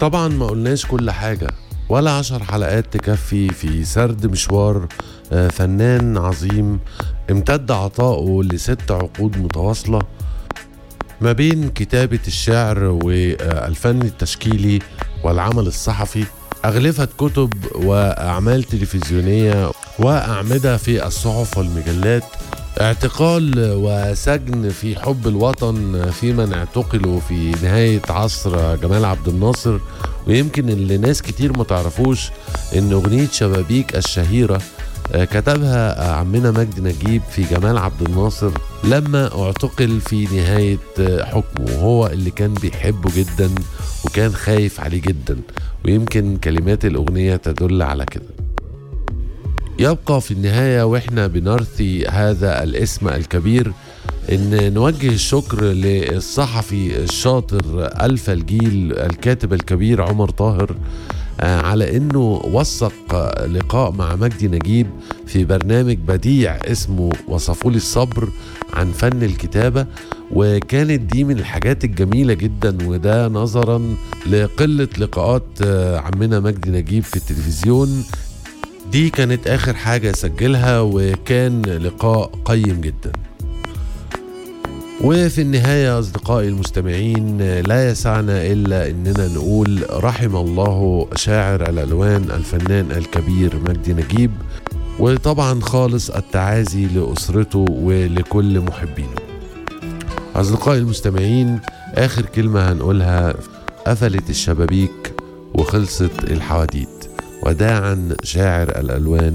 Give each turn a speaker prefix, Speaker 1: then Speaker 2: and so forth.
Speaker 1: طبعا ما قلناش كل حاجة ولا عشر حلقات تكفي في سرد مشوار آه، فنان عظيم امتد عطاؤه لست عقود متواصلة ما بين كتابة الشعر والفن التشكيلي والعمل الصحفي أغلفت كتب وأعمال تلفزيونية وأعمدة في الصحف والمجلات اعتقال وسجن في حب الوطن في من اعتقلوا في نهاية عصر جمال عبد الناصر ويمكن اللي ناس كتير ما تعرفوش ان اغنية شبابيك الشهيرة آه، كتبها عمنا مجدي نجيب في جمال عبد الناصر لما اعتقل في نهاية آه، حكمه وهو اللي كان بيحبه جدا وكان خايف عليه جدا ويمكن كلمات الأغنية تدل على كده يبقى في النهاية وإحنا بنرثي هذا الاسم الكبير إن نوجه الشكر للصحفي الشاطر ألف الجيل الكاتب الكبير عمر طاهر آه، على انه وثق آه، لقاء مع مجدي نجيب في برنامج بديع اسمه وصفوا لي الصبر عن فن الكتابه وكانت دي من الحاجات الجميله جدا وده نظرا لقله لقاءات آه، عمنا مجدي نجيب في التلفزيون دي كانت اخر حاجه سجلها وكان لقاء قيم جدا وفي النهاية أصدقائي المستمعين لا يسعنا إلا أننا نقول رحم الله شاعر الألوان الفنان الكبير مجدي نجيب وطبعا خالص التعازي لأسرته ولكل محبينه أصدقائي المستمعين آخر كلمة هنقولها قفلت الشبابيك وخلصت الحواديت وداعا شاعر الألوان